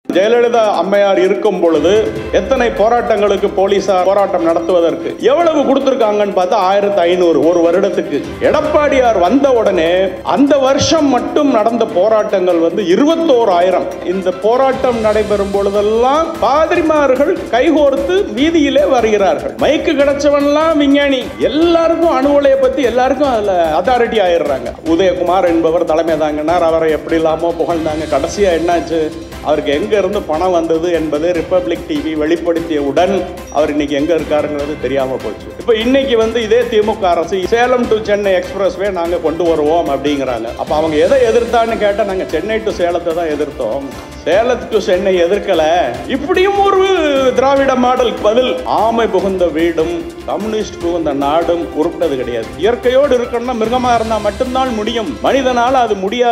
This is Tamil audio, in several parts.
ஜெயலலிதா அம்மையார் இருக்கும் பொழுது எத்தனை போராட்டங்களுக்கு போலீசார் போராட்டம் நடத்துவதற்கு எவ்வளவு கொடுத்திருக்காங்கன்னு பார்த்தா ஆயிரத்தி ஐநூறு ஒரு வருடத்துக்கு எடப்பாடியார் வந்த உடனே அந்த வருஷம் மட்டும் நடந்த போராட்டங்கள் வந்து இருபத்தோராயிரம் இந்த போராட்டம் நடைபெறும் பொழுதெல்லாம் பாதிரிமார்கள் கைகோர்த்து வீதியிலே வருகிறார்கள் மைக்கு கிடைச்சவன்லாம் விஞ்ஞானி எல்லாருக்கும் அணு உலையை பத்தி எல்லாருக்கும் அதுல அத்தாரிட்டி ஆயிடுறாங்க உதயகுமார் என்பவர் தலைமை தாங்கினார் அவரை எப்படி இல்லாமோ புகழ்ந்தாங்க கடைசியா என்னாச்சு அவருக்கு எங்க இருந்து பணம் வந்தது என்பது ரிப்பப்ளிக் டிவி வெளிப்படுத்தியவுடன் அவர் இன்னைக்கு எங்க இருக்காருங்கிறது தெரியாம போச்சு இப்போ இன்னைக்கு வந்து இதே திமுக அரசு சேலம் டு சென்னை எக்ஸ்பிரஸ்வே நாங்க கொண்டு வருவோம் அப்படிங்கிறாங்க அப்ப அவங்க எதை எதிர்த்தான்னு கேட்டா நாங்க சென்னை டு சேலத்தை தான் எதிர்த்தோம் சேலத்து டு சென்னை எதிர்க்கல இப்படியும் ஒரு திராவிட மாடல் பதில் ஆமை புகுந்த வீடும் கம்யூனிஸ்ட் புகுந்த நாடும் உருப்பது கிடையாது இயற்கையோடு இருக்கணும்னா மிருகமா இருந்தா மட்டும்தான் முடியும் மனிதனால அது முடியாது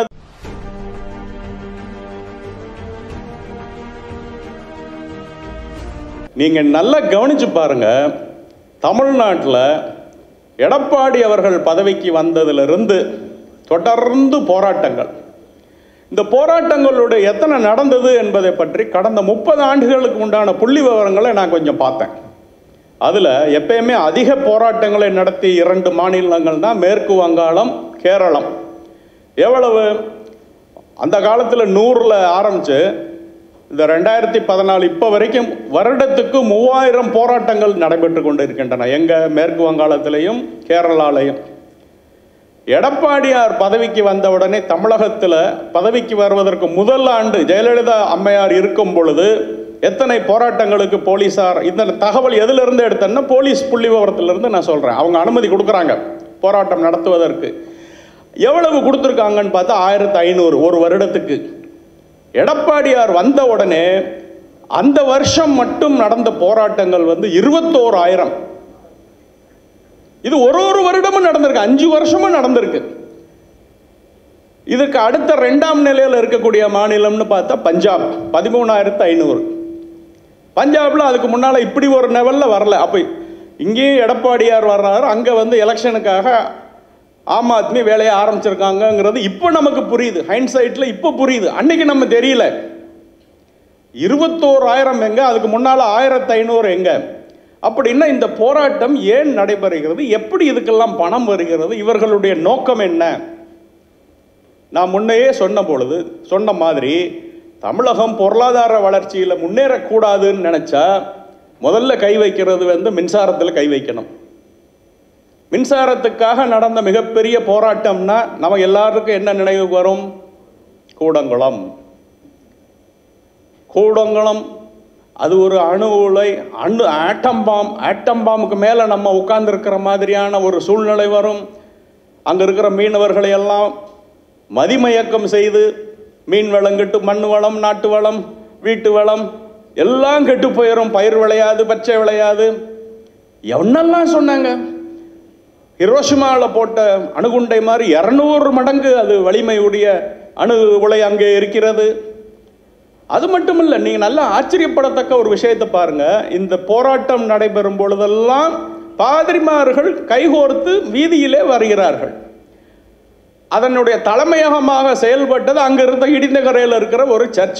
நீங்க நல்லா கவனிச்சு பாருங்க தமிழ்நாட்டில் எடப்பாடி அவர்கள் பதவிக்கு வந்ததிலிருந்து தொடர்ந்து போராட்டங்கள் இந்த போராட்டங்களுடைய எத்தனை நடந்தது என்பதை பற்றி கடந்த முப்பது ஆண்டுகளுக்கு உண்டான புள்ளி விவரங்களை நான் கொஞ்சம் பார்த்தேன் அதில் எப்பயுமே அதிக போராட்டங்களை நடத்தி இரண்டு மாநிலங்கள் தான் மேற்கு வங்காளம் கேரளம் எவ்வளவு அந்த காலத்தில் நூறில் ஆரம்பித்து இந்த ரெண்டாயிரத்தி பதினாலு இப்போ வரைக்கும் வருடத்துக்கு மூவாயிரம் போராட்டங்கள் நடைபெற்று கொண்டு இருக்கின்றன எங்கள் மேற்கு வங்காளத்திலையும் கேரளாலையும் எடப்பாடியார் பதவிக்கு வந்தவுடனே தமிழகத்தில் பதவிக்கு வருவதற்கு முதல் ஆண்டு ஜெயலலிதா அம்மையார் இருக்கும் பொழுது எத்தனை போராட்டங்களுக்கு போலீசார் இந்த தகவல் எதிலிருந்து எடுத்தேன்னா போலீஸ் புள்ளி விவரத்திலிருந்து நான் சொல்கிறேன் அவங்க அனுமதி கொடுக்குறாங்க போராட்டம் நடத்துவதற்கு எவ்வளவு கொடுத்துருக்காங்கன்னு பார்த்தா ஆயிரத்தி ஐநூறு ஒரு வருடத்துக்கு எடப்பாடியார் வந்த உடனே அந்த வருஷம் மட்டும் நடந்த போராட்டங்கள் வந்து இருபத்தோராயிரம் இது ஒரு ஒரு வருடமும் நடந்திருக்கு அஞ்சு வருஷமும் நடந்திருக்கு இதுக்கு அடுத்த ரெண்டாம் நிலையில் இருக்கக்கூடிய மாநிலம்னு பார்த்தா பஞ்சாப் பதிமூணாயிரத்து ஐநூறு பஞ்சாப்ல அதுக்கு முன்னால் இப்படி ஒரு லெவலில் வரல அப்போ இங்கேயும் எடப்பாடியார் வர்றாரு அங்கே வந்து எலெக்ஷனுக்காக ஆம் ஆத்மி வேலையை ஆரம்பிச்சிருக்காங்கங்கிறது இப்போ நமக்கு புரியுது ஹைண்ட்சைட்டில் இப்போ புரியுது அன்னைக்கு நம்ம தெரியல இருபத்தோராயிரம் எங்க அதுக்கு முன்னால் ஆயிரத்தி ஐநூறு எங்க அப்படின்னா இந்த போராட்டம் ஏன் நடைபெறுகிறது எப்படி இதுக்கெல்லாம் பணம் வருகிறது இவர்களுடைய நோக்கம் என்ன நான் முன்னையே சொன்ன பொழுது சொன்ன மாதிரி தமிழகம் பொருளாதார வளர்ச்சியில் முன்னேறக்கூடாதுன்னு நினச்சா முதல்ல கை வைக்கிறது வந்து மின்சாரத்தில் கை வைக்கணும் மின்சாரத்துக்காக நடந்த மிகப்பெரிய போராட்டம்னா நம்ம எல்லாருக்கும் என்ன நினைவுக்கு வரும் கூடங்குளம் கூடங்குளம் அது ஒரு அணு உலை அணு ஆட்டம் பாம் ஆட்டம் பாம்புக்கு மேலே நம்ம உட்கார்ந்துருக்கிற மாதிரியான ஒரு சூழ்நிலை வரும் அங்கே இருக்கிற மீனவர்களை எல்லாம் மதிமயக்கம் செய்து மீன் வளம் கெட்டு மண் வளம் நாட்டு வளம் வீட்டு வளம் எல்லாம் கெட்டு போயிடும் பயிர் விளையாது பச்சை விளையாது என்னெல்லாம் சொன்னாங்க ஹிரோஷிமாவில் போட்ட அணுகுண்டை மாதிரி இரநூறு மடங்கு அது வலிமையுடைய அணு உலை அங்கே இருக்கிறது அது மட்டும் இல்லை நீங்கள் நல்லா ஆச்சரியப்படத்தக்க ஒரு விஷயத்தை பாருங்க இந்த போராட்டம் நடைபெறும் பொழுதெல்லாம் பாதிரிமார்கள் கைகோர்த்து வீதியிலே வருகிறார்கள் அதனுடைய தலைமையகமாக செயல்பட்டது அங்க இருந்த இடிந்தகரையில் இருக்கிற ஒரு சர்ச்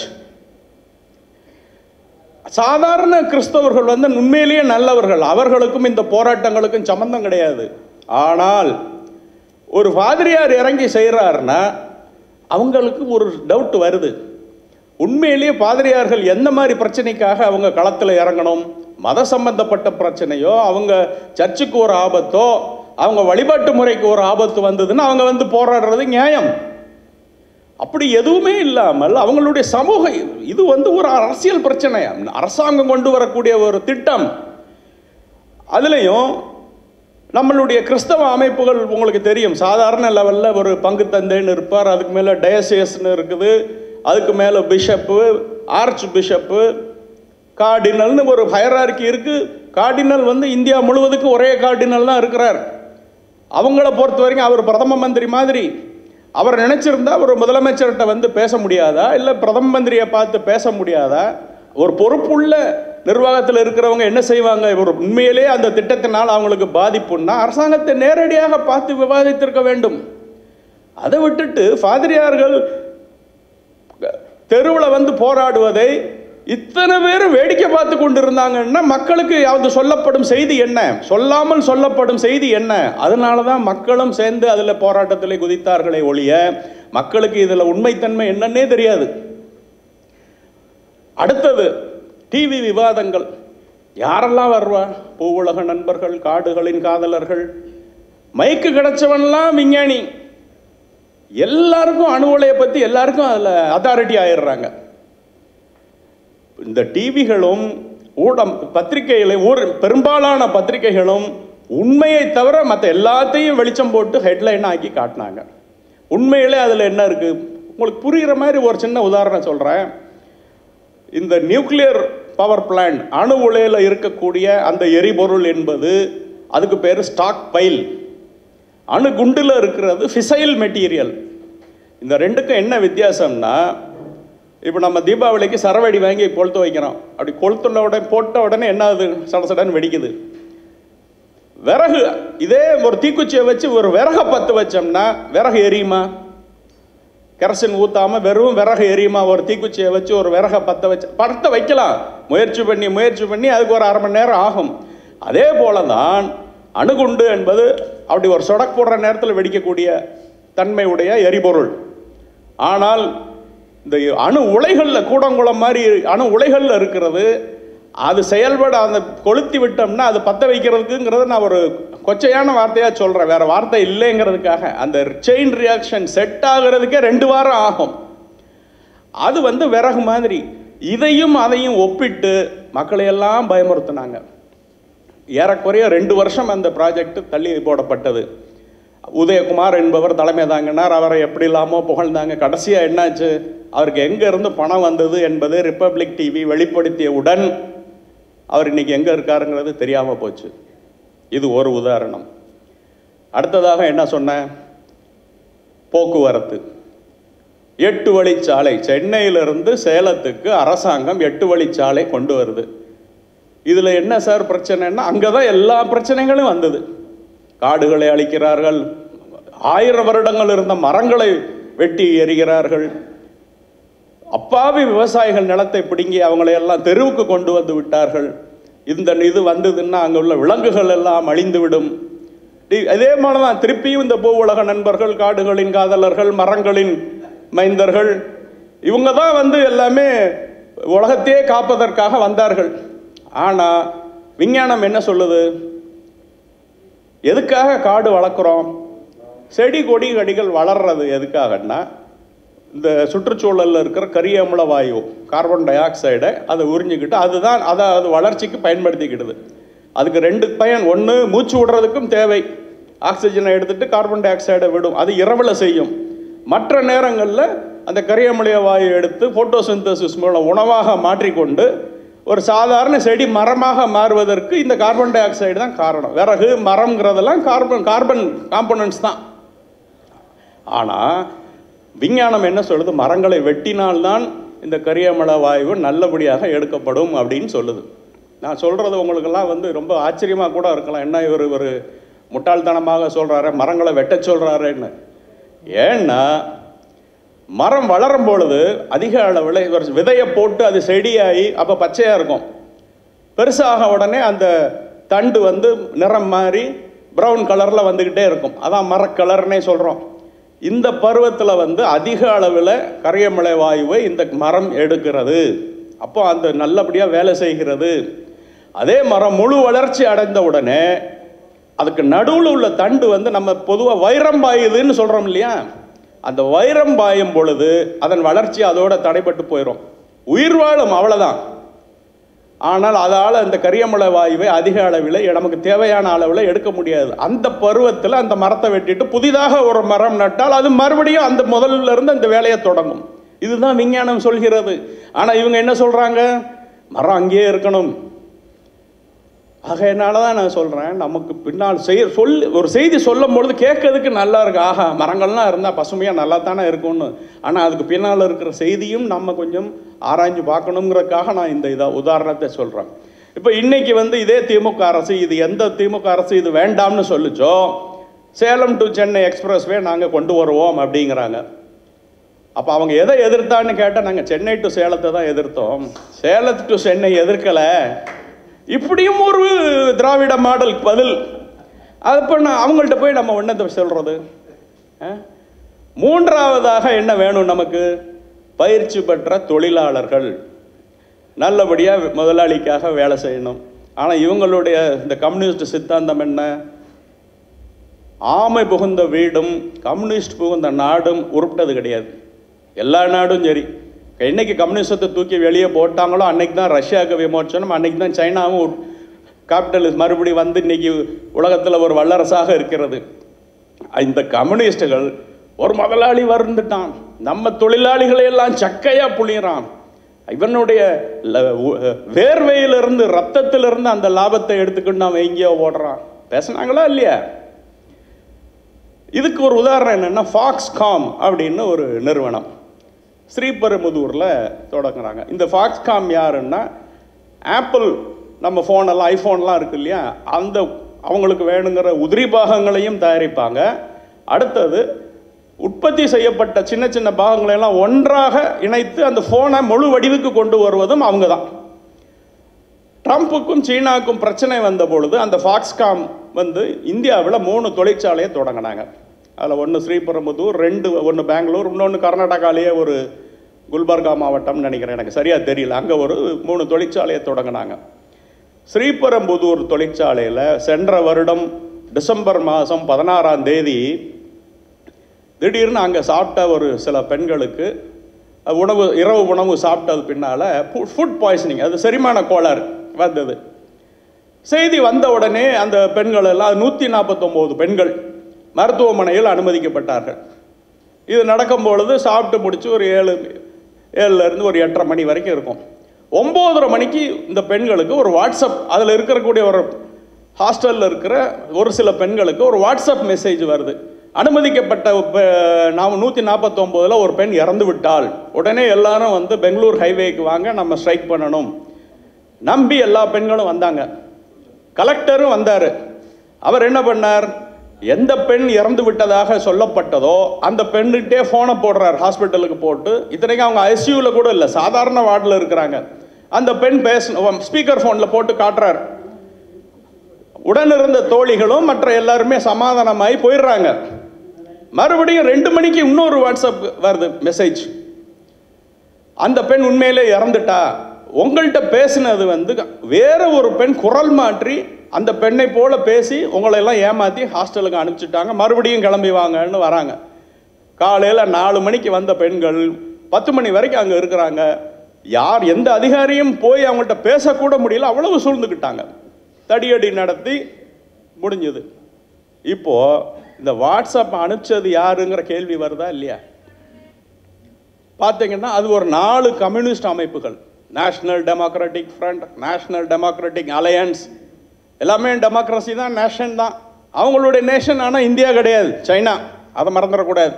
சாதாரண கிறிஸ்தவர்கள் வந்து உண்மையிலேயே நல்லவர்கள் அவர்களுக்கும் இந்த போராட்டங்களுக்கும் சம்பந்தம் கிடையாது ஆனால் ஒரு பாதிரியார் இறங்கி செய்கிறாருன்னா அவங்களுக்கு ஒரு டவுட் வருது உண்மையிலேயே பாதிரியார்கள் எந்த மாதிரி பிரச்சனைக்காக அவங்க களத்தில் இறங்கணும் மத சம்பந்தப்பட்ட பிரச்சனையோ அவங்க சர்ச்சுக்கு ஒரு ஆபத்தோ அவங்க வழிபாட்டு முறைக்கு ஒரு ஆபத்து வந்ததுன்னா அவங்க வந்து போராடுறது நியாயம் அப்படி எதுவுமே இல்லாமல் அவங்களுடைய சமூக இது வந்து ஒரு அரசியல் பிரச்சனை அரசாங்கம் கொண்டு வரக்கூடிய ஒரு திட்டம் அதுலேயும் நம்மளுடைய கிறிஸ்தவ அமைப்புகள் உங்களுக்கு தெரியும் சாதாரண லெவலில் ஒரு பங்கு தந்தைன்னு இருப்பார் அதுக்கு மேலே டயசேஸ்னு இருக்குது அதுக்கு மேலே பிஷப்பு ஆர்ச் பிஷப்பு கார்டினல்னு ஒரு ஹயரார்கி இருக்குது கார்டினல் வந்து இந்தியா முழுவதுக்கும் ஒரே கார்டினல் தான் இருக்கிறார் அவங்கள பொறுத்த வரைக்கும் அவர் பிரதம மந்திரி மாதிரி அவர் நினைச்சிருந்தா ஒரு முதலமைச்சர்கிட்ட வந்து பேச முடியாதா இல்லை பிரதம மந்திரியை பார்த்து பேச முடியாதா ஒரு பொறுப்புள்ள நிர்வாகத்தில் இருக்கிறவங்க என்ன செய்வாங்க ஒரு உண்மையிலே அந்த திட்டத்தினால் அவங்களுக்கு பாதிப்புன்னா அரசாங்கத்தை நேரடியாக பார்த்து விவாதித்திருக்க வேண்டும் அதை விட்டுட்டு ஃபாதிரியார்கள் தெருவில் வந்து போராடுவதை இத்தனை பேரும் வேடிக்கை பார்த்து கொண்டிருந்தாங்கன்னா மக்களுக்கு அது சொல்லப்படும் செய்தி என்ன சொல்லாமல் சொல்லப்படும் செய்தி என்ன அதனால தான் மக்களும் சேர்ந்து அதில் போராட்டத்தில் குதித்தார்களே ஒழிய மக்களுக்கு இதில் உண்மைத்தன்மை என்னன்னே தெரியாது அடுத்தது டிவி விவாதங்கள் யாரெல்லாம் வருவா பூவுலக நண்பர்கள் காடுகளின் காதலர்கள் மைக்கு கிடைச்சவன்லாம் விஞ்ஞானி எல்லாருக்கும் அணு உலையை பற்றி எல்லாருக்கும் அதில் அத்தாரிட்டி ஆயிடுறாங்க இந்த டிவிகளும் ஊடம் பத்திரிகைகளை ஊர் பெரும்பாலான பத்திரிகைகளும் உண்மையை தவிர மற்ற எல்லாத்தையும் வெளிச்சம் போட்டு ஹெட்லைன் ஆக்கி காட்டினாங்க உண்மையிலே அதில் என்ன இருக்கு உங்களுக்கு புரிகிற மாதிரி ஒரு சின்ன உதாரணம் சொல்கிறேன் இந்த நியூக்ளியர் பவர் பிளான்ட் அணு உலையில் இருக்கக்கூடிய அந்த எரிபொருள் என்பது அதுக்கு பேர் ஸ்டாக் பைல் அணு குண்டில் இருக்கிறது ஃபிசைல் மெட்டீரியல் இந்த ரெண்டுக்கும் என்ன வித்தியாசம்னா இப்போ நம்ம தீபாவளிக்கு சரவெடி வாங்கி கொளுத்து வைக்கிறோம் அப்படி கொளுத்துன உடனே போட்ட உடனே என்ன ஆகுது சட சடன்னு வெடிக்குது விறகு இதே ஒரு தீக்குச்சியை வச்சு ஒரு விறகை பற்ற வச்சோம்னா விறகு எரியுமா கெரசின் ஊத்தாம வெறும் விறகு எரியுமா ஒரு தீக்குச்சியை வச்சு ஒரு விறகை பற்ற வச்சு பற்ற வைக்கலாம் முயற்சி பண்ணி முயற்சி பண்ணி அதுக்கு ஒரு அரை மணி நேரம் ஆகும் அதே போல தான் அணுகுண்டு என்பது அப்படி ஒரு சொடக் போடுற நேரத்தில் வெடிக்கக்கூடிய தன்மை உடைய எரிபொருள் ஆனால் இந்த அணு உலைகளில் கூடங்குளம் மாதிரி அணு உலைகளில் இருக்கிறது அது செயல்பட அந்த கொளுத்தி விட்டோம்னா அது பற்ற வைக்கிறதுக்குங்கிறத நான் ஒரு கொச்சையான வார்த்தையாக சொல்கிறேன் வேற வார்த்தை இல்லைங்கிறதுக்காக அந்த செயின் ரியாக்ஷன் செட் ஆகிறதுக்கே ரெண்டு வாரம் ஆகும் அது வந்து விறகு மாதிரி இதையும் அதையும் ஒப்பிட்டு மக்களையெல்லாம் பயமுறுத்தினாங்க ஏறக்குறைய ரெண்டு வருஷம் அந்த ப்ராஜெக்ட் தள்ளி போடப்பட்டது உதயகுமார் என்பவர் தலைமை தாங்கினார் அவரை எப்படி இல்லாமோ புகழ்ந்தாங்க கடைசியாக என்னாச்சு அவருக்கு எங்க இருந்து பணம் வந்தது என்பது ரிப்பப்ளிக் டிவி வெளிப்படுத்தியவுடன் அவர் இன்னைக்கு எங்க இருக்காருங்கிறது தெரியாம போச்சு இது ஒரு உதாரணம் அடுத்ததாக என்ன சொன்னேன் போக்குவரத்து எட்டு வழிச்சாலை சென்னையிலிருந்து சேலத்துக்கு அரசாங்கம் எட்டு வழிச்சாலை கொண்டு வருது இதுல என்ன சார் பிரச்சனைன்னா அங்கதான் எல்லா பிரச்சனைகளும் வந்தது காடுகளை அழிக்கிறார்கள் ஆயிரம் வருடங்கள் இருந்த மரங்களை வெட்டி எறிகிறார்கள் அப்பாவி விவசாயிகள் நிலத்தை பிடுங்கி அவங்களை எல்லாம் தெருவுக்கு கொண்டு வந்து விட்டார்கள் இந்த இது வந்ததுன்னா அங்கே உள்ள விலங்குகள் எல்லாம் அழிந்து விடும் டி- அதே மாதிரி தான் திருப்பியும் இந்த பூ உலக நண்பர்கள் காடுகளின் காதலர்கள் மரங்களின் மைந்தர்கள் இவங்க தான் வந்து எல்லாமே உலகத்தையே காப்பதற்காக வந்தார்கள் ஆனால் விஞ்ஞானம் என்ன சொல்லுது எதுக்காக காடு வளர்க்குறோம் செடி கொடி கடிகள் வளர்றது எதுக்காகன்னா இந்த சுற்றுச்சூழலில் இருக்கிற கரிய அமில வாயு கார்பன் டை ஆக்சைடை அதை உறிஞ்சிக்கிட்டு அதுதான் அதை அது வளர்ச்சிக்கு பயன்படுத்திக்கிடுது அதுக்கு ரெண்டு பயன் ஒன்று மூச்சு விடுறதுக்கும் தேவை ஆக்சிஜனை எடுத்துட்டு கார்பன் டை ஆக்சைடை விடும் அது இரவில் செய்யும் மற்ற நேரங்களில் அந்த கரியமிலைய வாயு எடுத்து ஃபோட்டோசிந்தசிஸ் மூலம் உணவாக மாற்றிக்கொண்டு ஒரு சாதாரண செடி மரமாக மாறுவதற்கு இந்த கார்பன் டை ஆக்சைடு தான் காரணம் விறகு மரம்ங்கிறதெல்லாம் கார்பன் கார்பன் காம்பனன்ட்ஸ் தான் ஆனால் விஞ்ஞானம் என்ன சொல்லுது மரங்களை வெட்டினால்தான் இந்த கரியமல வாயு நல்லபடியாக எடுக்கப்படும் அப்படின்னு சொல்லுது நான் சொல்கிறது உங்களுக்கெல்லாம் வந்து ரொம்ப ஆச்சரியமாக கூட இருக்கலாம் என்ன இவர் ஒரு முட்டாள்தனமாக சொல்கிறாரு மரங்களை வெட்ட சொல்கிறாருன்னு ஏன்னா மரம் வளரும் பொழுது அதிக அளவில் ஒரு விதையை போட்டு அது செடியாகி அப்போ பச்சையாக இருக்கும் பெருசாக உடனே அந்த தண்டு வந்து நிறம் மாறி ப்ரௌன் கலரில் வந்துக்கிட்டே இருக்கும் அதான் மரக்கலர்னே சொல்கிறோம் இந்த பருவத்தில் வந்து அதிக அளவில் கரியமலை வாயுவை இந்த மரம் எடுக்கிறது அப்போ அந்த நல்லபடியாக வேலை செய்கிறது அதே மரம் முழு வளர்ச்சி அடைந்த உடனே அதுக்கு நடுவில் உள்ள தண்டு வந்து நம்ம பொதுவாக வைரம் பாயுதுன்னு சொல்கிறோம் இல்லையா அந்த வைரம் பாயும் பொழுது அதன் வளர்ச்சி அதோட தடைப்பட்டு போயிடும் உயிர் வாழும் அவ்வளோதான் ஆனால் அதால் அந்த கரியமலை வாயுவை அதிக அளவில் நமக்கு தேவையான அளவில் எடுக்க முடியாது அந்த பருவத்தில் அந்த மரத்தை வெட்டிட்டு புதிதாக ஒரு மரம் நட்டால் அது மறுபடியும் அந்த முதல்ல இருந்து அந்த வேலையை தொடங்கும் இதுதான் விஞ்ஞானம் சொல்கிறது ஆனால் இவங்க என்ன சொல்கிறாங்க மரம் அங்கேயே இருக்கணும் ஆகையினால தான் நான் சொல்கிறேன் நமக்கு பின்னால் செய் சொல் ஒரு செய்தி சொல்லும் பொழுது கேட்கறதுக்கு நல்லா இருக்கு ஆஹா மரங்கள்லாம் இருந்தால் பசுமையாக நல்லா தானே இருக்கும்னு ஆனால் அதுக்கு பின்னால் இருக்கிற செய்தியும் நம்ம கொஞ்சம் ஆராய்ஞ்சு பார்க்கணுங்கிறதுக்காக நான் இந்த இதை உதாரணத்தை சொல்கிறேன் இப்போ இன்னைக்கு வந்து இதே திமுக அரசு இது எந்த திமுக அரசு இது வேண்டாம்னு சொல்லுச்சோ சேலம் டு சென்னை எக்ஸ்பிரஸ்வே நாங்கள் கொண்டு வருவோம் அப்படிங்கிறாங்க அப்போ அவங்க எதை எதிர்த்தான்னு கேட்டால் நாங்கள் சென்னை டு சேலத்தை தான் எதிர்த்தோம் சேலத்து டு சென்னை எதிர்க்கலை இப்படியும் ஒரு திராவிட மாடல் பதில் அது இப்போ நான் அவங்கள்ட்ட போய் நம்ம என்னத்தை சொல்கிறது மூன்றாவதாக என்ன வேணும் நமக்கு பயிற்சி பெற்ற தொழிலாளர்கள் நல்லபடியாக முதலாளிக்காக வேலை செய்யணும் ஆனால் இவங்களுடைய இந்த கம்யூனிஸ்ட் சித்தாந்தம் என்ன ஆமை புகுந்த வீடும் கம்யூனிஸ்ட் புகுந்த நாடும் உருப்பிட்டது கிடையாது எல்லா நாடும் சரி என்னைக்கு கம்யூனிசத்தை தூக்கி வெளியே போட்டாங்களோ அன்னைக்கு தான் ரஷ்யாவுக்கு விமோச்சனம் அன்னைக்கு தான் சைனாவும் கேபிட்டலிஸ்ட் மறுபடி வந்து இன்னைக்கு உலகத்தில் ஒரு வல்லரசாக இருக்கிறது இந்த கம்யூனிஸ்டுகள் ஒரு முதலாளி வந்துட்டான் நம்ம தொழிலாளிகளை எல்லாம் சக்கையா புளியறான் இவனுடைய ல- உ- வேர்வையிலிருந்து ரத்தத்திலிருந்து அந்த லாபத்தை எடுத்துக்கிட்டு அவன் எங்கேயோ ஓடுறான் பேசுனாங்களா இல்லையா இதுக்கு ஒரு உதாரணம் என்னன்னா ஃபாக்ஸ்காம் அப்படின்னு ஒரு நிறுவனம் ஸ்ரீபெரும்புதூரில் தொடங்குறாங்க இந்த ஃபாக்ஸ்காம் யாருன்னா ஆப்பிள் நம்ம ஃபோனெல்லாம் ஐஃபோன்லாம் இருக்கு இல்லையா அந்த அவங்களுக்கு வேணுங்கிற உதிரி பாகங்களையும் தயாரிப்பாங்க அடுத்தது உற்பத்தி செய்யப்பட்ட சின்ன சின்ன பாகங்களை எல்லாம் ஒன்றாக இணைத்து அந்த ஃபோனை முழு வடிவுக்கு கொண்டு வருவதும் அவங்க தான் ட்ரம்ப்புக்கும் சீனாவுக்கும் பிரச்சனை வந்த பொழுது அந்த ஃபாக்ஸ்காம் வந்து இந்தியாவில் மூணு தொழிற்சாலையை தொடங்கினாங்க அதில் ஒன்று ஸ்ரீபெரும்புதூர் ரெண்டு ஒன்று பெங்களூர் இன்னொன்று கர்நாடகாலேயே ஒரு குல்பர்கா மாவட்டம்னு நினைக்கிறேன் எனக்கு சரியாக தெரியல அங்கே ஒரு மூணு தொழிற்சாலையை தொடங்கினாங்க ஸ்ரீபெரும்புதூர் தொழிற்சாலையில் சென்ற வருடம் டிசம்பர் மாதம் பதினாறாம் தேதி திடீர்னு அங்கே சாப்பிட்ட ஒரு சில பெண்களுக்கு அஹ், உணவு இரவு உணவு சாப்பிட்டது பின்னால் ஃபுட் பாய்சனிங் அது செரிமான கோளாறு வந்தது செய்தி வந்த உடனே அந்த பெண்கள் எல்லாம் நூற்றி நாற்பத்தொம்போது பெண்கள் மருத்துவமனையில் அனுமதிக்கப்பட்டார்கள் இது நடக்கும் பொழுது சாப்பிட்டு முடிச்சு ஒரு ஏழு ஏழுல இருந்து ஒரு எட்டரை மணி வரைக்கும் இருக்கும் ஒம்போதரை மணிக்கு இந்த பெண்களுக்கு ஒரு வாட்ஸ்அப் அதில் இருக்கக்கூடிய ஒரு ஹாஸ்டலில் இருக்கிற ஒரு சில பெண்களுக்கு ஒரு வாட்ஸ்அப் மெசேஜ் வருது அனுமதிக்கப்பட்ட பெ- நாம் நூற்றி நாற்பத்தொம்போதில் ஒரு பெண் இறந்து விட்டால் உடனே எல்லாரும் வந்து பெங்களூர் ஹைவேக்கு வாங்க நம்ம ஸ்ட்ரைக் பண்ணணும் நம்பி எல்லா பெண்களும் வந்தாங்க கலெக்டரும் வந்தார் அவர் என்ன பண்ணார் எந்த பெண் இறந்து விட்டதாக சொல்லப்பட்டதோ அந்த பெண்ணுகிட்டே ஃபோனை போடுறார் ஹாஸ்பிட்டலுக்கு போட்டு இத்தனைக்கும் அவங்க ஐசியூவில் கூட இல்லை சாதாரண வார்டில் இருக்கிறாங்க அந்த பெண் பேச ஸ்பீக்கர் ஃபோனில் போட்டு காட்டுறார் உடனிருந்த தோழிகளும் மற்ற எல்லாருமே சமாதானமாகி போயிடுறாங்க மறுபடியும் ரெண்டு மணிக்கு இன்னொரு வாட்ஸ்அப் வருது மெசேஜ் அந்த பெண் உண்மையிலே இறந்துட்டா உங்கள்கிட்ட பேசினது வந்து வேற ஒரு பெண் குரல் மாற்றி அந்த பெண்ணை போல பேசி உங்களை எல்லாம் ஏமாத்தி ஹாஸ்டலுக்கு அனுப்பிச்சிட்டாங்க மறுபடியும் கிளம்பி வாங்கன்னு வராங்க காலையில் நாலு மணிக்கு வந்த பெண்கள் பத்து மணி வரைக்கும் அங்கே இருக்கிறாங்க யார் எந்த அதிகாரியும் போய் அவங்கள்ட்ட பேசக்கூட முடியல அவ்வளவு சூழ்ந்துக்கிட்டாங்க தடியடி நடத்தி முடிஞ்சது இப்போ இந்த வாட்ஸ்அப் அனுப்பிச்சது யாருங்கிற கேள்வி வருதா இல்லையா பார்த்தீங்கன்னா அது ஒரு நாலு கம்யூனிஸ்ட் அமைப்புகள் national democratic front national democratic alliance எல்லாமே டெமோக்ரஸி தான் நேஷன் தான் அவங்களுடைய நேஷன் ஆனால் இந்தியா கிடையாது சைனா அதை மறந்துடக்கூடாது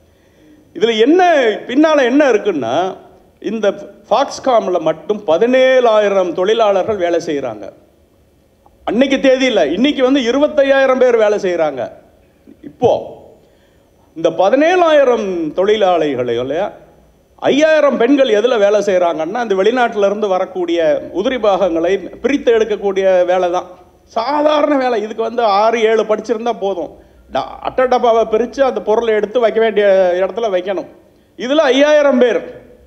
இதில் என்ன பின்னால் என்ன இருக்குன்னா இந்த ஃபாக்ஸ்காமில் மட்டும் பதினேழாயிரம் தொழிலாளர்கள் வேலை செய்கிறாங்க அன்னைக்கு தேதியில் இன்னைக்கு வந்து இருபத்தையாயிரம் பேர் வேலை செய்கிறாங்க இப்போ இந்த பதினேழாயிரம் தொழிலாளிகளை ஐயாயிரம் பெண்கள் எதில் வேலை செய்கிறாங்கன்னா இந்த வெளிநாட்டுல இருந்து வரக்கூடிய உதிரி பாகங்களை பிரித்து எடுக்கக்கூடிய வேலை தான் சாதாரண வேலை இதுக்கு வந்து ஆறு ஏழு படிச்சிருந்தா போதும் ட- அட்டை டப்பாவை பிரித்து அந்த பொருளை எடுத்து வைக்க வேண்டிய இடத்துல வைக்கணும் இதில் ஐயாயிரம் பேர்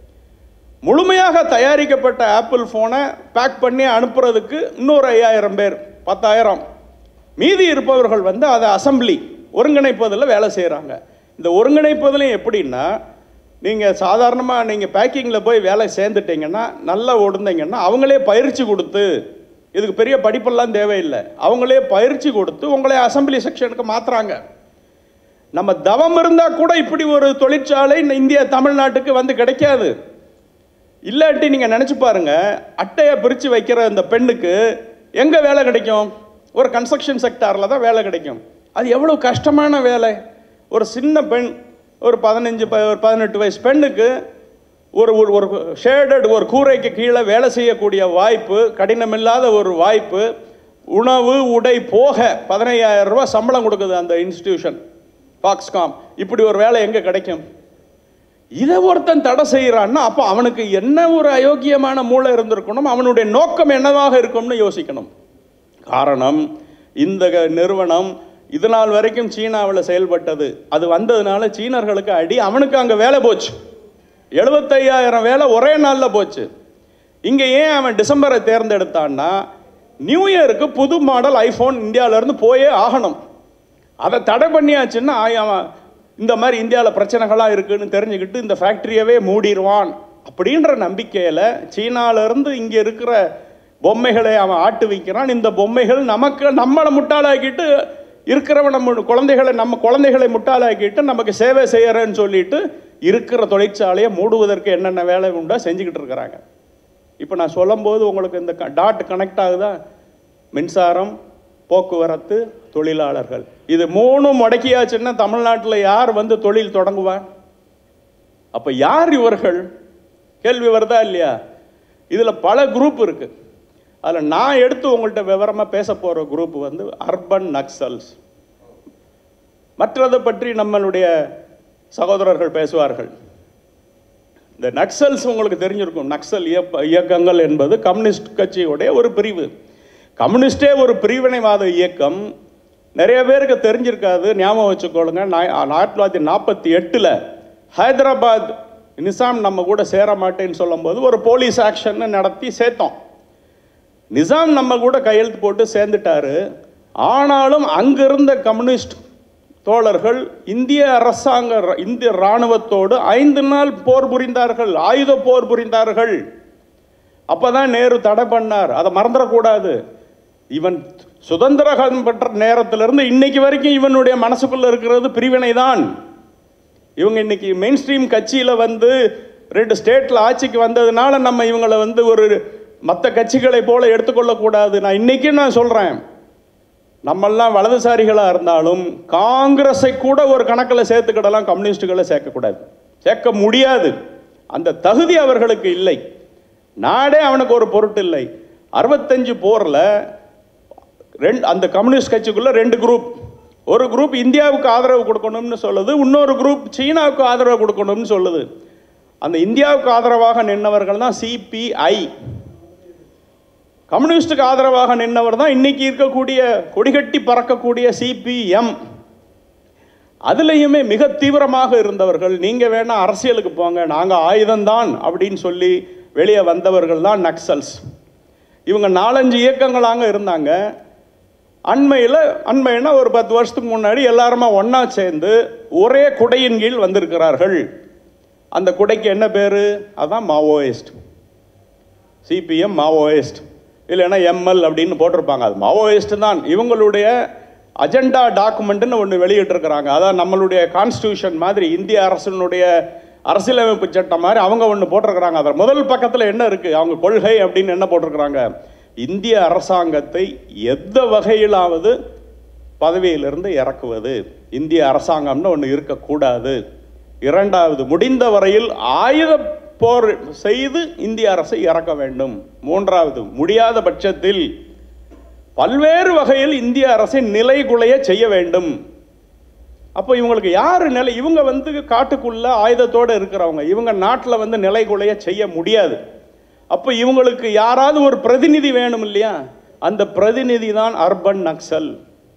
முழுமையாக தயாரிக்கப்பட்ட ஆப்பிள் ஃபோனை பேக் பண்ணி அனுப்புறதுக்கு இன்னொரு ஐயாயிரம் பேர் பத்தாயிரம் மீதி இருப்பவர்கள் வந்து அதை அசம்பிளி ஒருங்கிணைப்பதில் வேலை செய்கிறாங்க இந்த ஒருங்கிணைப்பதிலையும் எப்படின்னா நீங்கள் சாதாரணமாக நீங்கள் பேக்கிங்கில் போய் வேலை சேர்ந்துட்டீங்கன்னா நல்லா ஓடுந்தீங்கன்னா அவங்களே பயிற்சி கொடுத்து இதுக்கு பெரிய படிப்பெல்லாம் தேவையில்லை அவங்களே பயிற்சி கொடுத்து உங்களை அசம்பிளி செக்ஷனுக்கு மாற்றுறாங்க நம்ம தவம் இருந்தால் கூட இப்படி ஒரு தொழிற்சாலை இந்த இந்திய தமிழ்நாட்டுக்கு வந்து கிடைக்காது இல்லாட்டி நீங்கள் நினச்சி பாருங்க அட்டையை பிரித்து வைக்கிற இந்த பெண்ணுக்கு எங்கே வேலை கிடைக்கும் ஒரு கன்ஸ்ட்ரக்ஷன் செக்டாரில் தான் வேலை கிடைக்கும் அது எவ்வளோ கஷ்டமான வேலை ஒரு சின்ன பெண் ஒரு பதினஞ்சு ப- ஒரு பதினெட்டு வயசு பெண்ணுக்கு ஒரு ஒரு ஒரு ஷேடட் ஒரு கூரைக்கு கீழே வேலை செய்யக்கூடிய வாய்ப்பு கடினமில்லாத ஒரு வாய்ப்பு உணவு உடை போக பதினையாயிரம் ரூபாய் சம்பளம் கொடுக்குது அந்த இன்ஸ்டிடியூஷன் ஃபாக்ஸ்காம் இப்படி ஒரு வேலை எங்கே கிடைக்கும் இதை ஒருத்தன் தடை செய்கிறான்னா அப்போ அவனுக்கு என்ன ஒரு அயோக்கியமான மூளை இருந்திருக்கணும் அவனுடைய நோக்கம் என்னவாக இருக்கும்னு யோசிக்கணும் காரணம் இந்த க- நிறுவனம் இது நாள் வரைக்கும் சீனாவில் செயல்பட்டது அது வந்ததுனால சீனர்களுக்கு அடி அவனுக்கு அங்கே வேலை போச்சு எழுபத்தையாயிரம் வேலை ஒரே நாளில் போச்சு இங்கே ஏன் அவன் டிசம்பரை தேர்ந்தெடுத்தான்னா நியூ இயருக்கு புது மாடல் ஐஃபோன் இந்தியாவிலேருந்து போயே ஆகணும் அதை தடை பண்ணியாச்சுன்னா ஆய் அவன் இந்த மாதிரி இந்தியாவில் பிரச்சனைகளாக இருக்குன்னு தெரிஞ்சுக்கிட்டு இந்த ஃபேக்ட்ரியவே மூடிடுவான் அப்படின்ற நம்பிக்கையில் சீனாவிலேருந்து இங்கே இருக்கிற பொம்மைகளை அவன் ஆட்டு வைக்கிறான் இந்த பொம்மைகள் நமக்கு நம்மளை முட்டாளாக்கிட்டு இருக்கிறவன் நம்ம குழந்தைகளை நம்ம குழந்தைகளை முட்டாளாக்கிட்டு நமக்கு சேவை செய்யறேன்னு சொல்லிட்டு இருக்கிற தொழிற்சாலையை மூடுவதற்கு என்னென்ன வேலை உண்டோ செஞ்சுக்கிட்டு இருக்கிறாங்க இப்போ நான் சொல்லும்போது உங்களுக்கு இந்த டாட் கனெக்ட் ஆகுதா மின்சாரம் போக்குவரத்து தொழிலாளர்கள் இது மூணும் முடக்கியாச்சுன்னா தமிழ்நாட்டில் யார் வந்து தொழில் தொடங்குவா அப்போ யார் இவர்கள் கேள்வி வருதா இல்லையா இதில் பல குரூப் இருக்கு அதில் நான் எடுத்து உங்கள்கிட்ட விவரமாக பேச போகிற குரூப் வந்து அர்பன் நக்சல்ஸ் மற்றதை பற்றி நம்மளுடைய சகோதரர்கள் பேசுவார்கள் இந்த நக்சல்ஸ் உங்களுக்கு தெரிஞ்சிருக்கும் நக்சல் இயக்க இயக்கங்கள் என்பது கம்யூனிஸ்ட் கட்சியுடைய ஒரு பிரிவு கம்யூனிஸ்டே ஒரு பிரிவினைவாத இயக்கம் நிறைய பேருக்கு தெரிஞ்சிருக்காது ஞாபகம் வச்சுக்கொள்ளுங்க நான் ஆயிரத்தி தொள்ளாயிரத்தி நாற்பத்தி எட்டில் ஹைதராபாத் நிசாம் நம்ம கூட சேர மாட்டேன்னு சொல்லும்போது ஒரு போலீஸ் ஆக்ஷன் நடத்தி சேர்த்தோம் நிசாம் நம்ம கூட கையெழுத்து போட்டு சேர்ந்துட்டாரு ஆனாலும் அங்கிருந்த கம்யூனிஸ்ட் தோழர்கள் இந்திய அரசாங்க ர- இந்திய இராணுவத்தோடு ஐந்து நாள் போர் புரிந்தார்கள் ஆயுத போர் புரிந்தார்கள் அப்பதான் நேரு தடை பண்ணார் அதை மறந்துடக்கூடாது இவன் சுதந்திரம் பெற்ற நேரத்திலிருந்து இன்னைக்கு வரைக்கும் இவனுடைய மனசுக்குள்ள இருக்கிறது பிரிவினை தான் இவங்க இன்னைக்கு மெயின் ஸ்ட்ரீம் கட்சியில் வந்து ரெண்டு ஸ்டேட்டில் ஆட்சிக்கு வந்ததுனால நம்ம இவங்களை வந்து ஒரு மற்ற கட்சிகளை போல எடுத்துக்கொள்ளக்கூடாது நான் இன்னைக்கும் நான் சொல்கிறேன் நம்மெல்லாம் வலதுசாரிகளாக இருந்தாலும் காங்கிரஸை கூட ஒரு கணக்கில் சேர்த்துக்கிடலாம் கம்யூனிஸ்டுகளை சேர்க்கக்கூடாது சேர்க்க முடியாது அந்த தகுதி அவர்களுக்கு இல்லை நாடே அவனுக்கு ஒரு பொருட்டு இல்லை அறுபத்தஞ்சு போரில் ரெண்டு அந்த கம்யூனிஸ்ட் கட்சிக்குள்ள ரெண்டு குரூப் ஒரு குரூப் இந்தியாவுக்கு ஆதரவு கொடுக்கணும்னு சொல்லுது இன்னொரு குரூப் சீனாவுக்கு ஆதரவு கொடுக்கணும்னு சொல்லுது அந்த இந்தியாவுக்கு ஆதரவாக நின்றவர்கள் தான் சிபிஐ கம்யூனிஸ்டுக்கு ஆதரவாக நின்றவர் தான் இன்னைக்கு இருக்கக்கூடிய கொடிகட்டி பறக்கக்கூடிய சிபிஎம் அதுலேயுமே மிக தீவிரமாக இருந்தவர்கள் நீங்கள் வேணா அரசியலுக்கு போங்க நாங்கள் ஆயுதம்தான் அப்படின்னு சொல்லி வெளியே வந்தவர்கள் தான் நக்சல்ஸ் இவங்க நாலஞ்சு இயக்கங்களாக இருந்தாங்க அண்மையில் அண்மைன்னா ஒரு பத்து வருஷத்துக்கு முன்னாடி எல்லாருமா ஒன்றா சேர்ந்து ஒரே குடையின் கீழ் வந்திருக்கிறார்கள் அந்த குடைக்கு என்ன பேர் அதான் மாவோயிஸ்ட் சிபிஎம் மாவோயிஸ்ட் இல்லைன்னா எம்எல் அப்படின்னு போட்டிருப்பாங்க அது மாவோயிஸ்ட் தான் இவங்களுடைய அஜெண்டா டாக்குமெண்ட்னு ஒன்று வெளியிட்டிருக்கிறாங்க அதான் நம்மளுடைய கான்ஸ்டியூஷன் மாதிரி இந்திய அரசினுடைய அரசியலமைப்பு சட்டம் மாதிரி அவங்க ஒன்று போட்டிருக்கிறாங்க அதில் முதல் பக்கத்தில் என்ன இருக்குது அவங்க கொள்கை அப்படின்னு என்ன போட்டிருக்கிறாங்க இந்திய அரசாங்கத்தை எந்த வகையிலாவது பதவியிலிருந்து இறக்குவது இந்திய அரசாங்கம்னு ஒன்று இருக்கக்கூடாது இரண்டாவது முடிந்த வரையில் ஆயுத போர் செய்து இந்திய அரசை இறக்க வேண்டும் மூன்றாவது முடியாத பட்சத்தில் பல்வேறு வகையில் இந்திய அரசை நிலைகுலைய செய்ய வேண்டும் அப்போ இவங்களுக்கு யார் நிலை இவங்க வந்து காட்டுக்குள்ள ஆயுதத்தோடு இருக்கிறவங்க இவங்க நாட்டில் வந்து நிலைகுலைய செய்ய முடியாது அப்போ இவங்களுக்கு யாராவது ஒரு பிரதிநிதி வேணும் இல்லையா அந்த பிரதிநிதி தான் அர்பன் நக்சல்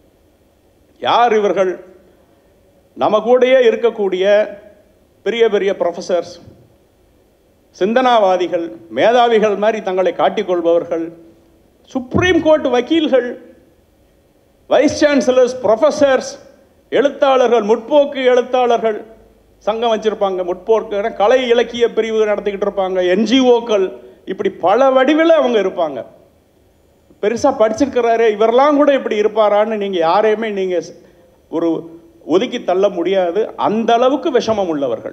யார் இவர்கள் நம்ம கூடயே இருக்கக்கூடிய பெரிய பெரிய ப்ரொஃபசர்ஸ் சிந்தனாவாதிகள் மேதாவிகள் மாதிரி தங்களை காட்டிக்கொள்பவர்கள் சுப்ரீம் கோர்ட் வக்கீல்கள் வைஸ் சான்சலர்ஸ் ப்ரொஃபசர்ஸ் எழுத்தாளர்கள் முற்போக்கு எழுத்தாளர்கள் சங்கம் வச்சிருப்பாங்க முற்போக்கு கலை இலக்கிய பிரிவு நடத்திக்கிட்டு இருப்பாங்க என்ஜிஓக்கள் இப்படி பல வடிவில் அவங்க இருப்பாங்க பெருசாக படிச்சிருக்கிறாரு இவரெல்லாம் கூட இப்படி இருப்பாரான்னு நீங்கள் யாரையுமே நீங்கள் ஒரு ஒதுக்கி தள்ள முடியாது அந்த அளவுக்கு விஷமம் உள்ளவர்கள்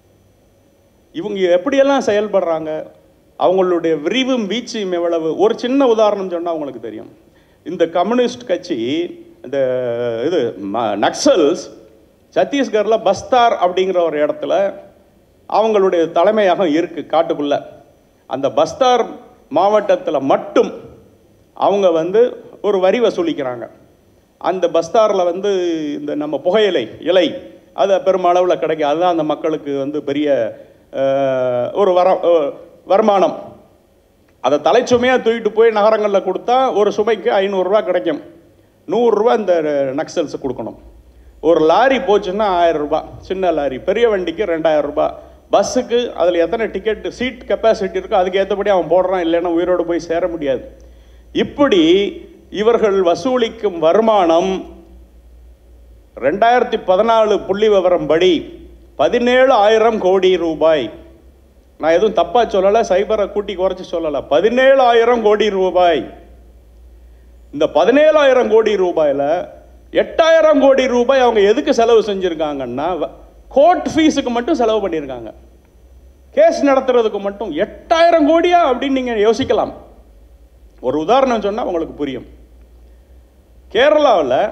இவங்க எப்படியெல்லாம் செயல்படுறாங்க அவங்களுடைய விரிவும் வீச்சும் எவ்வளவு ஒரு சின்ன உதாரணம் சொன்னால் அவங்களுக்கு தெரியும் இந்த கம்யூனிஸ்ட் கட்சி இந்த இது ம- நக்சல்ஸ் சத்தீஸ்கரில் பஸ்தார் அப்படிங்கிற ஒரு இடத்துல அவங்களுடைய தலைமையகம் இருக்குது காட்டுக்குள்ள அந்த பஸ்தார் மாவட்டத்தில் மட்டும் அவங்க வந்து ஒரு வரி வசூலிக்கிறாங்க அந்த பஸ்தாரில் வந்து இந்த நம்ம புகையிலை இலை அது பெருமளவில் கிடைக்கும் அதுதான் அந்த மக்களுக்கு வந்து பெரிய அஹ், ஒரு வர அஹ், வருமானம் அதை தலைச்சுமையாக தூக்கிட்டு போய் நகரங்களில் கொடுத்தா ஒரு சுமைக்கு ஐநூறுரூவா கிடைக்கும் நூறுரூவா இந்த நக்சல்ஸ் கொடுக்கணும் ஒரு லாரி போச்சுன்னா ஆயிரம் ரூபாய் சின்ன லாரி பெரிய வண்டிக்கு ரெண்டாயிரம் ரூபாய் பஸ்ஸுக்கு அதில் எத்தனை டிக்கெட் சீட் கெப்பாசிட்டி இருக்கோ அதுக்கு ஏற்றபடி அவன் போடுறான் இல்லைன்னா உயிரோடு போய் சேர முடியாது இப்படி இவர்கள் வசூலிக்கும் வருமானம் ரெண்டாயிரத்தி பதினாலு புள்ளி விவரம்படி பதினேழு ஆயிரம் கோடி ரூபாய் நான் எதுவும் தப்பா சொல்லலை சைபரை கூட்டி குறைச்சி சொல்லலை பதினேழாயிரம் கோடி ரூபாய் இந்த பதினேழாயிரம் கோடி ரூபாயில எட்டாயிரம் கோடி ரூபாய் அவங்க எதுக்கு செலவு செஞ்சிருக்காங்கன்னா கோர்ட் ஃபீஸுக்கு மட்டும் செலவு பண்ணியிருக்காங்க கேஸ் நடத்துறதுக்கு மட்டும் எட்டாயிரம் கோடியா அப்படின்னு நீங்க யோசிக்கலாம் ஒரு உதாரணம் சொன்னா உங்களுக்கு புரியும் கேரளாவில்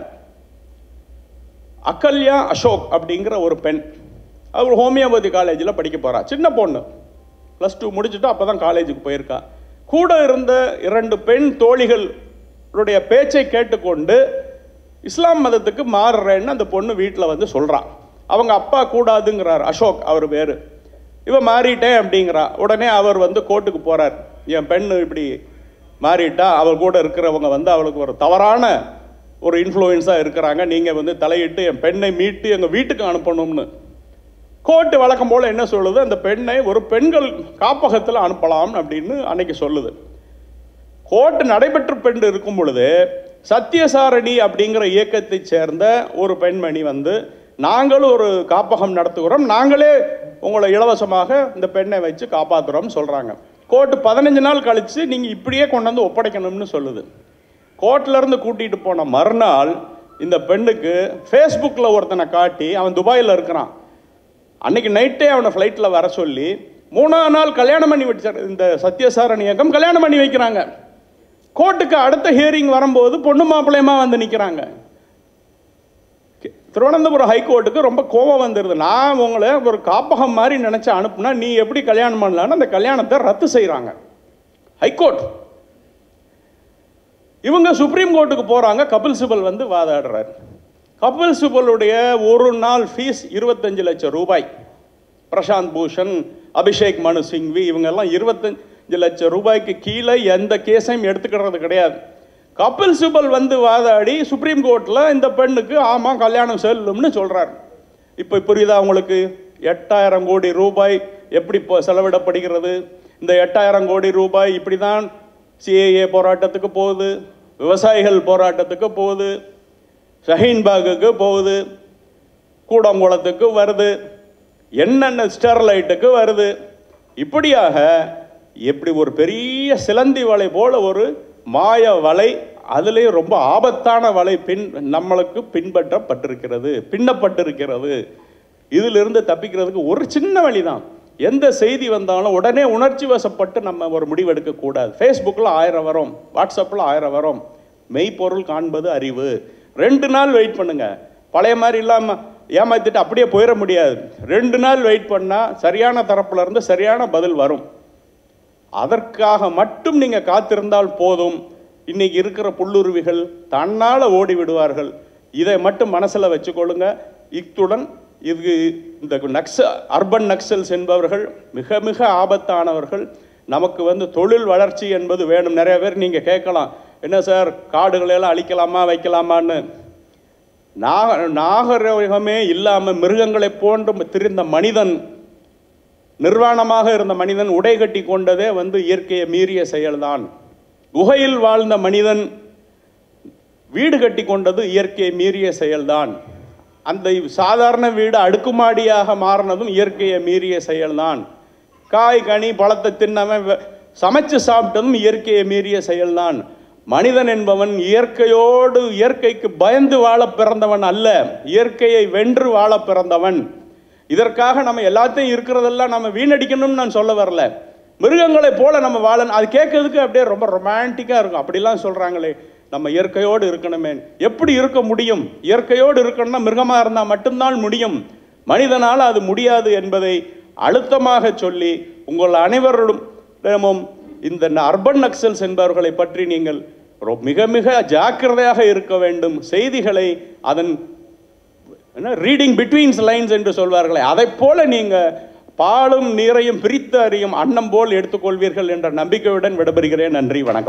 அகல்யா அசோக் அப்படிங்கிற ஒரு பெண் அவர் ஹோமியோபதி காலேஜில் படிக்க போறா சின்ன பொண்ணு ப்ளஸ் டூ முடிச்சுட்டு அப்போ தான் காலேஜுக்கு போயிருக்கா கூட இருந்த இரண்டு பெண் தோழிகளுடைய பேச்சை கேட்டுக்கொண்டு இஸ்லாம் மதத்துக்கு மாறுறேன்னு அந்த பொண்ணு வீட்டில் வந்து சொல்றா அவங்க அப்பா கூடாதுங்கிறார் அசோக் அவர் பேர் இவ மாறிட்டேன் அப்படிங்கிறா உடனே அவர் வந்து கோர்ட்டுக்கு போறார் என் பெண்ணு இப்படி மாறிட்டா அவர் கூட இருக்கிறவங்க வந்து அவளுக்கு ஒரு தவறான ஒரு இன்ஃப்ளூயன்ஸாக இருக்கிறாங்க நீங்கள் வந்து தலையிட்டு என் பெண்ணை மீட்டு எங்கள் வீட்டுக்கு அனுப்பணும்னு கோர்ட்டு வழக்கம் போல் என்ன சொல்லுது அந்த பெண்ணை ஒரு பெண்கள் காப்பகத்தில் அனுப்பலாம் அப்படின்னு அன்னைக்கு சொல்லுது கோர்ட் நடைபெற்று பெண் இருக்கும் பொழுது சத்தியசாரணி அப்படிங்கிற இயக்கத்தை சேர்ந்த ஒரு பெண்மணி வந்து நாங்களும் ஒரு காப்பகம் நடத்துகிறோம் நாங்களே உங்களை இலவசமாக இந்த பெண்ணை வச்சு காப்பாத்துறோம் சொல்றாங்க கோர்ட் பதினஞ்சு நாள் கழிச்சு நீங்க இப்படியே கொண்டு வந்து ஒப்படைக்கணும்னு சொல்லுது கோர்ட்ல இருந்து கூட்டிட்டு போன மறுநாள் இந்த பெண்ணுக்கு ஃபேஸ்புக்கில் ஒருத்தனை காட்டி அவன் துபாயில் இருக்கிறான் அன்னைக்கு நைட்டே அவனை ஃப்ளைட்டில் வர சொல்லி மூணாம் நாள் கல்யாணம் பண்ணி வச்சார் இந்த சத்யசாரணி இயக்கம் கல்யாணம் பண்ணி வைக்கிறாங்க கோர்ட்டுக்கு அடுத்த ஹியரிங் வரும்போது பொண்ணு மாப்பிள்ளையமா வந்து நிற்கிறாங்க திருவனந்தபுரம் ஹைகோர்ட்டுக்கு ரொம்ப கோபம் வந்துடுது நான் உங்களை ஒரு காப்பகம் மாதிரி நினைச்சு அனுப்புனா நீ எப்படி கல்யாணம் பண்ணலான்னு அந்த கல்யாணத்தை ரத்து செய்கிறாங்க ஹைகோர்ட் இவங்க சுப்ரீம் கோர்ட்டுக்கு போறாங்க கபில் சிபல் வந்து வாதாடுறார் கபில் சிபலுடைய ஒரு நாள் ஃபீஸ் இருபத்தஞ்சு லட்சம் ரூபாய் பிரசாந்த் பூஷன் அபிஷேக் மனு சிங்வி இவங்க எல்லாம் இருபத்தஞ்சு லட்சம் ரூபாய்க்கு கீழே எந்த கேஸையும் எடுத்துக்கிறது கிடையாது கபில் சிபல் வந்து வாதாடி சுப்ரீம் கோர்ட்ல இந்த பெண்ணுக்கு ஆமா கல்யாணம் செல்லும்னு சொல்றார் இப்போ புரியுதா உங்களுக்கு எட்டாயிரம் கோடி ரூபாய் எப்படி இப்போ செலவிடப்படுகிறது இந்த எட்டாயிரம் கோடி ரூபாய் இப்படி தான் சிஏஏ போராட்டத்துக்கு போகுது விவசாயிகள் போராட்டத்துக்கு போகுது ஷஹீன்பாகுக்கு போகுது கூடங்குளத்துக்கு வருது என்னென்ன ஸ்டெர்லைட்டுக்கு வருது இப்படியாக எப்படி ஒரு பெரிய சிலந்தி வலை போல ஒரு மாய வலை அதுலேயும் ரொம்ப ஆபத்தான வலை பின் நம்மளுக்கு பின்பற்றப்பட்டிருக்கிறது பின்னப்பட்டிருக்கிறது இதிலிருந்து தப்பிக்கிறதுக்கு ஒரு சின்ன வழிதான் எந்த செய்தி வந்தாலும் உடனே உணர்ச்சி வசப்பட்டு நம்ம ஒரு முடிவெடுக்க கூடாது ஃபேஸ்புக்கில் ஆயிரம் வரும் வாட்ஸ்அப்பில் ஆயிரம் வரும் மெய்ப்பொருள் காண்பது அறிவு ரெண்டு நாள் வெயிட் பண்ணுங்க பழைய மாதிரி இல்லாமல் ஏமாத்திட்டு அப்படியே போயிட முடியாது ரெண்டு நாள் வெயிட் பண்ணால் சரியான தரப்புல இருந்து சரியான பதில் வரும் அதற்காக மட்டும் நீங்க காத்திருந்தால் போதும் இன்னைக்கு இருக்கிற புல்லுருவிகள் தன்னால ஓடி விடுவார்கள் இதை மட்டும் மனசுல வச்சுக்கொள்ளுங்க இத்துடன் இது இந்த நக்ச அர்பன் நக்சல்ஸ் என்பவர்கள் மிக மிக ஆபத்தானவர்கள் நமக்கு வந்து தொழில் வளர்ச்சி என்பது வேணும் நிறைய பேர் நீங்க கேட்கலாம் என்ன சார் காடுகளை எல்லாம் அழிக்கலாமா வைக்கலாமான்னு நாக நாகரிகமே இல்லாம மிருகங்களை போன்று திரிந்த மனிதன் நிர்வாணமாக இருந்த மனிதன் உடை கட்டி கொண்டதே வந்து இயற்கையை மீறிய செயல்தான் குகையில் வாழ்ந்த மனிதன் வீடு கட்டி கொண்டது இயற்கையை மீறிய செயல்தான் அந்த சாதாரண வீடு அடுக்குமாடியாக மாறினதும் இயற்கையை மீறிய செயல்தான் காய் கனி பழத்தை தின்னவன் வெ- சமைச்சு சாப்பிட்டதும் இயற்கையை மீறிய செயல்தான் மனிதன் என்பவன் இயற்கையோடு இயற்கைக்கு பயந்து வாழ பிறந்தவன் அல்ல இயற்கையை வென்று வாழ பிறந்தவன் இதற்காக நம்ம எல்லாத்தையும் இருக்கிறதெல்லாம் நம்ம வீணடிக்கணும்னு நான் சொல்ல வரல மிருகங்களை போல நம்ம வாழணும் அது கேட்கறதுக்கு அப்படியே ரொம்ப ரொமான்டிக்காக இருக்கும் அப்படிலாம் சொல்றாங்களே நம்ம இயற்கையோடு இருக்கணுமே எப்படி இருக்க முடியும் இயற்கையோடு இருக்கணும்னா மிருகமாக இருந்தால் மட்டும்தான் முடியும் மனிதனால் அது முடியாது என்பதை அழுத்தமாக சொல்லி உங்கள் அனைவரிடமும் இந்த அர்பன் நக்சல்ஸ் என்பவர்களை பற்றி நீங்கள் ரொ- மிக மிக ஜாக்கிரதையாக இருக்க வேண்டும் செய்திகளை அதன் என்ன ரீடிங் பிட்வீன்ஸ் லைன்ஸ் என்று சொல்வார்களே அதை போல நீங்க பாலும் நீரையும் பிரித்து அறியும் அன்னம் போல் எடுத்துக்கொள்வீர்கள் என்ற நம்பிக்கையுடன் விடைபெறுகிறேன் நன்றி வணக்கம்